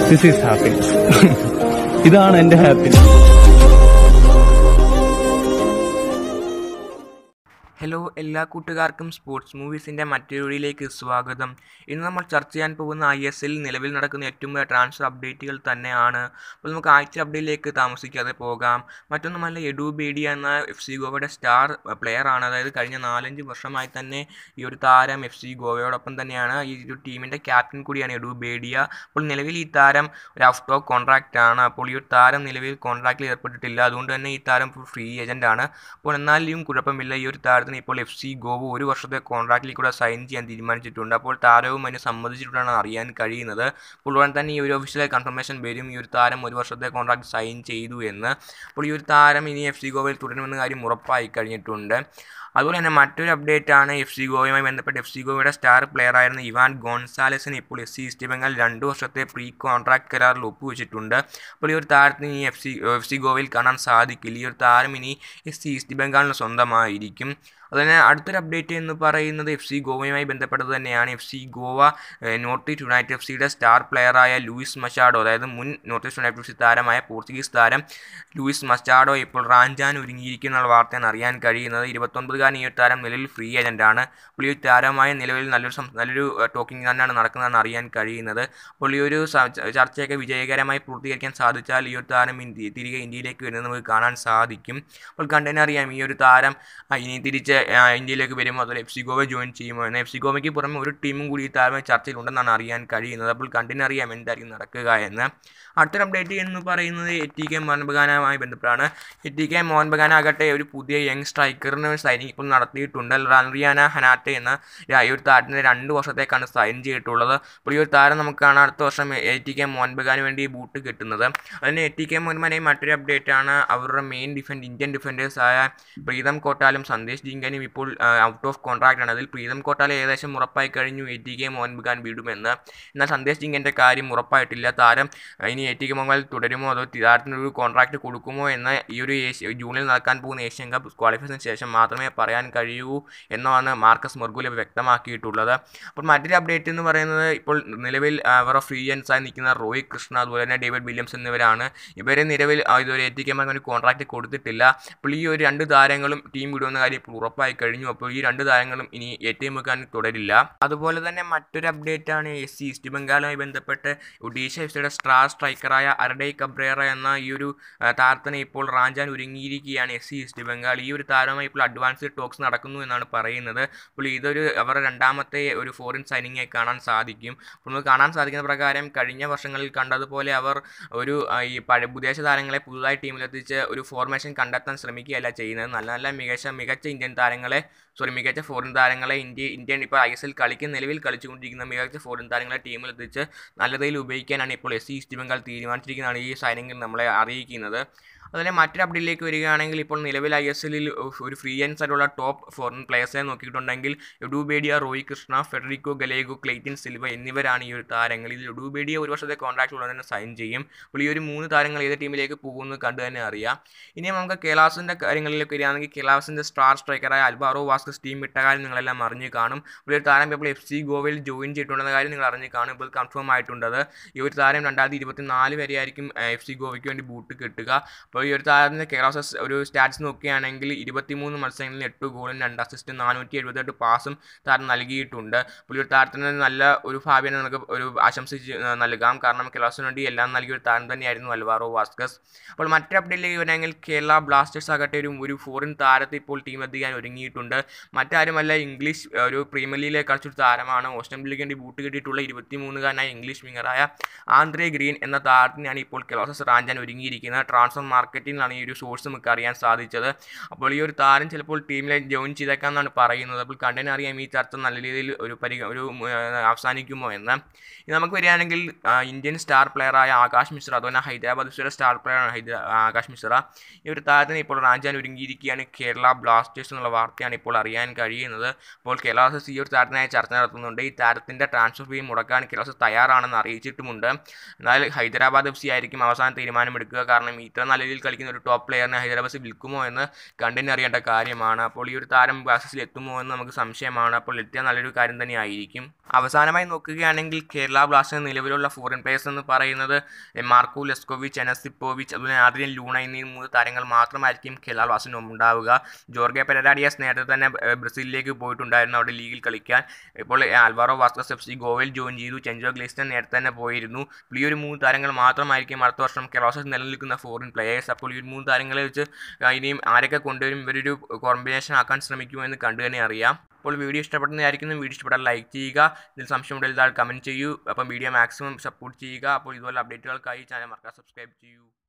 this is happiness ഇതാണ് എൻ്റെ happiness hello എല്ലാ കൂട്ടുകാർക്കും സ്പോർട്സ് മൂവീസിൻ്റെ മറ്റൊരു വീഡിയോയിലേക്ക് സ്വാഗതം ഇന്ന് നമ്മൾ ചർച്ച ചെയ്യാൻ പോകുന്ന ഐ എസ് എല്ലിൽ നിലവിൽ നടക്കുന്ന ഏറ്റവും വലിയ ട്രാൻസ്ഫർ അപ്ഡേറ്റുകൾ തന്നെയാണ് അപ്പോൾ നമുക്ക് ആഴ്ച അപ്ഡേറ്റിലേക്ക് താമസിക്കാതെ പോകാം മറ്റൊന്നുമല്ല എഡു ബേഡിയ എന്ന എഫ് സി ഗോവയുടെ സ്റ്റാർ പ്ലെയർ ആണ് അതായത് കഴിഞ്ഞ നാലഞ്ച് വർഷമായി തന്നെ ഈ ഒരു താരം എഫ് സി ഗോവയോടൊപ്പം തന്നെയാണ് ഈ ഒരു ടീമിൻ്റെ ക്യാപ്റ്റൻ കൂടിയാണ് എഡു ബേഡിയ അപ്പോൾ നിലവിൽ ഈ താരം ഒരു ഔട്ട് ഓഫ് കോൺട്രാക്റ്റ് ആണ് അപ്പോൾ ഈ ഒരു താരം നിലവിൽ കോൺട്രാക്റ്റിൽ ഏർപ്പെട്ടിട്ടില്ല അതുകൊണ്ട് തന്നെ ഈ താരം ഇപ്പോൾ ഫ്രീ ഏജൻ്റ് ആണ് അപ്പോൾ എന്നാലും കുഴപ്പമില്ല ഈ ഒരു താരത്തിന് ഇപ്പോൾ എഫ് സി ഗോവ ഒരു വർഷത്തെ കോൺട്രാക്റ്റിൽ കൂടെ സൈൻ ചെയ്യാൻ തീരുമാനിച്ചിട്ടുണ്ട് അപ്പോൾ താരവും അതിന് സമ്മതിച്ചിട്ടുണ്ടെന്ന് അറിയാൻ കഴിയുന്നത് അപ്പോൾ ഉടൻ തന്നെ ഈ ഒരു ഒഫീഷ്യൽ കൺഫർമേഷൻ വരും ഈ ഒരു താരം ഒരു വർഷത്തെ കോൺട്രാക്ട് സൈൻ ചെയ്തു എന്ന് അപ്പോൾ ഈ ഒരു താരം ഇനി എഫ് സി ഗോവയിൽ തുടരുമെന്ന കാര്യം ഉറപ്പായി കഴിഞ്ഞിട്ടുണ്ട് അതുപോലെ തന്നെ മറ്റൊരു അപ്ഡേറ്റ് ആണ് എഫ് സി ഗോവയുമായി ബന്ധപ്പെട്ട് എഫ് സി ഗോവയുടെ സ്റ്റാർ പ്ലെയർ ആയിരുന്ന ഇവാൻ ഗോൺസാലസിന് ഇപ്പോൾ എസ് സി ഈസ്റ്റ് ബംഗാൾ രണ്ട് വർഷത്തെ പ്രീ കോൺട്രാക്ട് കരാറിൽ ഒപ്പുവെച്ചിട്ടുണ്ട് അപ്പോൾ ഈ ഒരു താരത്തിന് ഇനി എഫ് സി എഫ് സി ഗോവയിൽ കാണാൻ സാധിക്കില്ല ഈ ഒരു താരം ഇനി എസ് സി ഈസ്റ്റ് ബംഗാളിന് സ്വന്തമായിരിക്കും അതുതന്നെ അടുത്തൊരു അപ്ഡേറ്റ് എന്ന് പറയുന്നത് എഫ് സി ഗോവയുമായി ബന്ധപ്പെട്ടത് തന്നെയാണ് F C Goa north east united F സിയുടെ സ്റ്റാർ പ്ലെയറായ ലൂയിസ് മച്ചാഡോ അതായത് മുൻ north east united F C താരമായ പോർച്ചുഗീസ് താരം ലൂയിസ് മച്ചാഡോ ഇപ്പോൾ റാഞ്ചാൻ ഒരുങ്ങിയിരിക്കുന്ന വാർത്തയാണ് അറിയാൻ കഴിയുന്നത് ഇരുപത്തൊൻപതുകാരൻ ഈ ഒരു താരം നിലവിൽ ഫ്രീ ഏജൻ്റാണ് അപ്പോൾ ഈ ഒരു താരമായ നിലവിൽ നല്ലൊരു സം- നല്ലൊരു ടോക്കിംഗ് തന്നെയാണ് നടക്കുന്നതെന്ന് അറിയാൻ കഴിയുന്നത് അപ്പോൾ ഈ ഒരു സ- ചർച്ചയൊക്കെ വിജയകരമായി പൂർത്തീകരിക്കാൻ സാധിച്ചാൽ ഈ ഒരു താരം ഇന്ത്യ തിരികെ ഇന്ത്യയിലേക്ക് വരുന്നത് നമുക്ക് കാണാൻ സാധിക്കും അപ്പോൾ കണ്ടതിന് അറിയാം ഈ ഒരു താരം ആ, ഇനി തിരിച്ച് ആ, ഇന്ത്യയിലേക്ക് വരുമ്പോൾ അതുപോലെ എഫ് സി ഗോവ ജോയിൻ ചെയ്യുമോ എന്ന് എഫ് സി ഗോവയ്ക്ക് പുറമെ ഒരു ടീമും കൂടി ഈ താരം ചർച്ചയിലുണ്ടെന്നാണ് അറിയാൻ കഴിയുന്നത് അപ്പോൾ കണ്ടിനറിയാം എന്തായിരിക്കും നടക്കുക എന്ന് അടുത്തൊരു അപ്ഡേറ്റ് എന്ന് പറയുന്നത് എ ടി കെ മോഹൻ ബഗാനുമായി ബന്ധപ്പെട്ടാണ് A T K Mohan Bagan ആകട്ടെ ഒരു പുതിയ യങ് സ്ട്രൈക്കറിന് സൈനിങ് ഇപ്പോൾ നടത്തിയിട്ടുണ്ട് റൺറിയാന ഹനാറ്റെ എന്ന ര- ഈ ഒരു താരത്തിൻ്റെ രണ്ട് വർഷത്തേക്കാണ് സൈൻ ചെയ്തിട്ടുള്ളത് അപ്പോൾ ഈ ഒരു താരം നമുക്ക് കാണാം അടുത്ത വർഷം എ ടി കെ മോഹൻ ബഗാന് വേണ്ടി ബൂട്ട് കിട്ടുന്നത് അതിന് എ ടി കെ മോഹൻ ബഗാനെ മറ്റൊരു അപ്ഡേറ്റ് ആണ് അവരുടെ മെയിൻ ഡിഫൻഡ് ഇന്ത്യൻ ഡിഫൻഡേഴ്സായ പ്രീതം കോട്ടാലും സന്ദേശ് ജിങ്കനും ഇപ്പോൾ ഔട്ട് ഓഫ് കോൺട്രാക്റ്റ് ആണ് അതിൽ പ്രീതം കോട്ടാൽ ഏകദേശം ഉറപ്പായി കഴിഞ്ഞു A T K Mohan Bagan വിടുമെന്ന് എന്നാൽ സന്ദേശ് ജിങ്കൻ്റെ കാര്യം ഉറപ്പായിട്ടില്ല താരം ആ, ഇനി എ ടി കെ മോഹൻ തുടരുമോ അതോ താരത്തിന് ഒരു കോൺട്രാക്റ്റ് കൊടുക്കുമോ എന്ന് ഈ ഒരു ഏഷ്യ ജൂണിൽ നടക്കാൻ പോകുന്ന ഏഷ്യൻ കപ്പ് ക്വാളിഫിക്കേഷന് ശേഷം മാത്രമേ പറയാൻ കഴിയൂ എന്നാണ് മാർക്കസ് മൊർഗുല വ്യക്തമാക്കിയിട്ടുള്ളത് അപ്പോൾ മറ്റൊരു അപ്ഡേറ്റ് എന്ന് പറയുന്നത് ഇപ്പോൾ നിലവിൽ ആ, അവരുടെ ഫ്രീ ആയി നിൽക്കുന്ന റോയ് കൃഷ്ണ അതുപോലെ തന്നെ ഡേവിഡ് വില്യംസ് എന്നിവരാണ് ഇവരെ നിലവിൽ ആ, ഇതുവരെ എ ടി കെ ഒരു കോൺട്രാക്റ്റ് കൊടുത്തിട്ടില്ല അപ്പോൾ ഈ ഒരു രണ്ട് താരങ്ങളും ടീം വിടുമെന്ന കാര്യം ഇപ്പോൾ ഉറപ്പായി കഴിഞ്ഞു അപ്പോൾ ഈ രണ്ട് താരങ്ങളും ഇനി എ ടി എം വെക്കാൻ തുടരില്ല അതുപോലെ തന്നെ മറ്റൊരു അപ്ഡേറ്റ് ആണ് എസ് സി ഈസ്റ്റ് ബംഗാളുമായി ബന്ധപ്പെട്ട് ഒഡീഷ എഫ് സിയുടെ സ്റ്റാർ സ്ട്രൈക്കറായ അരഡൈ കബ്രേറ എന്ന ഈ ഒരു ആ, താരത്തിനെ ഇപ്പോൾ റാഞ്ചാൻ ഒരുങ്ങിയിരിക്കുകയാണ് എസ് സി ഈസ്റ്റ് ബംഗാൾ ഈ ഒരു താരമായി ഇപ്പോൾ അഡ്വാൻസ്ഡ് ടോക്സ് നടക്കുന്നു എന്നാണ് പറയുന്നത് അപ്പോൾ ഇതൊരു അവരുടെ രണ്ടാമത്തെ ഒരു ഫോറിൻ സൈനിങ് ആയി കാണാൻ സാധിക്കും അപ്പോൾ നമുക്ക് കാണാൻ സാധിക്കുന്ന പ്രകാരം കഴിഞ്ഞ വർഷങ്ങളിൽ കണ്ടതുപോലെ അവർ ഒരു ആ, ഈ പഴയ വിദേശ താരങ്ങളെ പുതുതായി ടീമിലെത്തിച്ച് ഒരു ഫോർമേഷൻ കണ്ടെത്താൻ ശ്രമിക്കുകയല്ല ചെയ്യുന്നത് നല്ല നല്ല മികച്ച മികച്ച ഇന്ത്യൻ താരങ്ങളെ സോറി മികച്ച ഫോറിൻ താരങ്ങളെ ഇന്ത്യ ഇന്ത്യൻ ഇപ്പോൾ ഐ എസ് എൽ കളിക്കുന്ന നിലവിൽ കളിച്ചുകൊണ്ടിരിക്കുന്ന മികച്ച ഫോറിൻ താരങ്ങളെ ടീമിലെത്തിച്ച് നല്ല രീതിയിൽ ഉപയോഗിക്കാനാണ് ഇപ്പോൾ എസ് സി ഈസ്റ്റ് ബംഗാൾ തീരുമാനിച്ചിരിക്കുന്നതാണ് ഈ സൈനിങ് നമ്മളെ അറിയിക്കുന്നത് അതുപോലെ മറ്റൊരു അപ്ഡേറ്റിലേക്ക് വരികയാണെങ്കിൽ ഇപ്പോൾ നിലവിൽ ഐ എസ് എല്ലിൽ ഒരു ഫ്രീ ആൻഡ് ആയിട്ടുള്ള ടോപ്പ് ഫോറിൻ പ്ലേയേഴ്സിനെ നോക്കിയിട്ടുണ്ടെങ്കിൽ Edu Bedia Roy Krishna Federico Gallego Cleiton Silva എന്നിവരാണ് ഈ ഒരു താരങ്ങൾ ഇതിൽ എഡുബേഡിയ ഒരു വർഷത്തെ കോൺട്രാക്ട് ഉടൻ തന്നെ സൈൻ ചെയ്യും അപ്പോൾ ഈ ഒരു മൂന്ന് താരങ്ങൾ ഏത് ടീമിലേക്ക് പോകുമെന്ന് കണ്ടു തന്നെ അറിയാം ഇനി നമുക്ക് കേലാസിൻ്റെ കാര്യങ്ങളിലേക്ക് വരികയാണെങ്കിൽ കേലാസിൻ്റെ സ്റ്റാർ സ്ട്രൈക്കറായ അൽബാറോ വാസ്കസ് ടീം വിട്ട കാര്യം നിങ്ങളെല്ലാം അറിഞ്ഞു കാണും ഒരു താരം ഇപ്പോൾ എഫ് സി ഗോവയിൽ ജോയിൻ ചെയ്തിട്ടുണ്ടെന്ന കാര്യം നിങ്ങൾ അറിഞ്ഞു കാണും ഇപ്പോൾ കൺഫേം ആയിട്ടുണ്ടത് ഈ ഒരു താരം രണ്ടായിരത്തി ഇരുപത്തി നാല് വരെയായിരിക്കും എഫ് സി ഗോവയ്ക്ക് വേണ്ടി ബൂട്ട് കിട്ടുക അപ്പോൾ ഈ ഒരു താരത്തിൻ്റെ കേരള ഒരു സ്റ്റാറ്റ്സ് നോക്കുകയാണെങ്കിൽ ഇരുപത്തിമൂന്ന് മത്സരങ്ങളിൽ എട്ട് ഗോളും രണ്ട് അസിസ്റ്റും നാനൂറ്റി എഴുപത്തെട്ട് പാസും താരം നൽകിയിട്ടുണ്ട് അപ്പോൾ ഈ ഒരു താരത്തിന് നല്ല ഒരു ഭാവിയാണ് നമുക്ക് ഒരു ആശംസിച്ച് നൽകാം കാരണം കേരളത്തിന് വേണ്ടി എല്ലാം നൽകിയ ഒരു താരം തന്നെയായിരുന്നു അൽവാറോ വാസ്കസ് അപ്പോൾ മറ്റൊരു അപ്ഡേറ്റിലേക്ക് വരാമെങ്കിൽ കേരള ബ്ലാസ്റ്റേഴ്സ് ആകട്ടെ ഒരു ഒരു ഫോറിൻ താരത്തെ ഇപ്പോൾ ടീം എത്തിക്കാൻ ഒരുങ്ങിയിട്ടുണ്ട് മറ്റാരുമല്ല ഇംഗ്ലീഷ് ഒരു പ്രീമിയർ ലീഗിലേക്ക് കളിച്ചൊരു താരമാണ് ഓസ്റ്റൻ ബില്ലിക്ക് വേണ്ടി ബൂട്ട് കിട്ടിയിട്ടുള്ള ഇരുപത്തിമൂന്നുകാരനായ ഇംഗ്ലീഷ് വിങ്ങറായ ആന്ത്രേ ഗ്രീൻ എന്ന താരത്തിനാണ് ഇപ്പോൾ കേരളസ് റാഞ്ചാൻ ഒരുങ്ങിയിരിക്കുന്നത് ട്രാൻസ്ഫർ മാർക്കറ്റിൽ നിന്നാണ് ഈ ഒരു സോഴ്സ് നമുക്ക് അറിയാൻ സാധിച്ചത് അപ്പോൾ ഈ ഒരു താരം ചിലപ്പോൾ ടീമിലെ ജോയിൻ ചെയ്തേക്കാം എന്നാണ് പറയുന്നത് അപ്പോൾ കണ്ടതിന് അറിയാം ഈ ചർച്ച നല്ല രീതിയിൽ ഒരു പരി ഒരു ഉം, ആ, അവസാനിക്കുമോ എന്ന് ഇനി നമുക്ക് വരികയാണെങ്കിൽ ആ, ഇന്ത്യൻ സ്റ്റാർ പ്ലെയറായ ആകാശ് മിശ്ര അതുപോലെ ഹൈദരാബാദ് എഫ് സിയുടെ സ്റ്റാർ പ്ലെയറാണ് ഹൈദരാ ആകാശ് മിശ്ര ഈ ഒരു താരത്തിന് ഇപ്പോൾ റാഞ്ചാൻ ഒരുങ്ങിയിരിക്കുകയാണ് കേരള ബ്ലാസ്റ്റേഴ്സ് എന്നുള്ള വാർത്തയാണ് ഇപ്പോൾ അറിയാൻ കഴിയുന്നത് അപ്പോൾ കേരള ബ്ലാസ്റ്റേഴ്സ് ഈ ഒരു താരത്തിനായി ചർച്ച നടത്തുന്നുണ്ട് ഈ താരത്തിൻ്റെ ട്രാൻസ്ഫർ ഫീ മുടക്കാൻ കേരള ബ്ലാസ്റ്റേഴ്സ് തയ്യാറാണെന്ന് അറിയിച്ചിട്ടുമുണ്ട് എന്നാൽ ഹൈദരാബാദ് എഫ് സി ആയിരിക്കും അവസാന തീരുമാനമെടുക്കുക കാരണം ഇത്ര നല്ല രീതിയിൽ ലീഗിൽ കളിക്കുന്ന ഒരു ടോപ്പ് പ്ലെയറിനെ ഹൈദരാബാദ് വിൽക്കുമോ എന്ന് കണ്ടിനറിയേണ്ട കാര്യമാണ് അപ്പോൾ ഈ ഒരു താരം ബ്ലാസ്റ്റേഴ്സിൽ എത്തുമോ എന്ന് നമുക്ക് സംശയമാണ് അപ്പോൾ എത്തിയാൽ നല്ലൊരു കാര്യം തന്നെയായിരിക്കും അവസാനമായി നോക്കുകയാണെങ്കിൽ കേരള ബ്ലാസ്റ്റേഴ്സ് നിലവിലുള്ള ഫോറിൻ പ്ലേയേഴ്സ് എന്ന് പറയുന്നത് മാർക്കോ ലെസ്കോവിച്ച് എനസിപ്പോവിച്ച് അതുപോലെ ആദ്യം ലൂണ എന്നീ മൂന്ന് താരങ്ങൾ മാത്രമായിരിക്കും കേരള ബ്ലാസ്റ്റേഴ്സിന് ഉണ്ടാവുക ജോർഗെ പെരഡാഡിയസ് നേരത്തെ തന്നെ ഏഹ്, ബ്രസീലിലേക്ക് പോയിട്ടുണ്ടായിരുന്നു അവിടെ ലീഗിൽ കളിക്കാൻ ഇപ്പോൾ ആൽവാറോ വാസ്കസ് എഫ് സി ഗോവയിൽ ജോയിൻ ചെയ്തു ചെഞ്ചോ ഗ്ലേസ്റ്റൻ നേരത്തെ തന്നെ പോയിരുന്നു അപ്പോൾ ഈ ഒരു മൂന്ന് താരങ്ങൾ മാത്രമായിരിക്കും അടുത്ത വർഷം കേരള ബ്ലാസ്റ്റേഴ്സ് നിലനിൽക്കുന്ന ഫോറിൻ പ്ലേയേഴ്സ് അപ്പോൾ ഈ ഒരു മൂന്ന് താരങ്ങളെ വെച്ച് ആ, ഇനിയും ആരൊക്കെ കൊണ്ടുവരും ഇവരൊരു കോമ്പിനേഷൻ ആക്കാൻ ശ്രമിക്കുമെന്ന് കണ്ടു തന്നെ അറിയാം അപ്പോൾ വീഡിയോ ഇഷ്ടപ്പെടുന്നതായിരിക്കും വീഡിയോ ഇഷ്ടപ്പെട്ടാൽ ലൈക്ക് ചെയ്യുക ഇതിൽ സംശയമുണ്ടെങ്കിൽ താഴെ കമൻറ്റ് ചെയ്യൂ അപ്പം വീഡിയോ മാക്സിമം സപ്പോർട്ട് ചെയ്യുക അപ്പോൾ ഇതുപോലെ അപ്ഡേറ്റുകൾക്കായി ചാനൽ മറക്കാതെ സബ്സ്ക്രൈബ് ചെയ്യൂ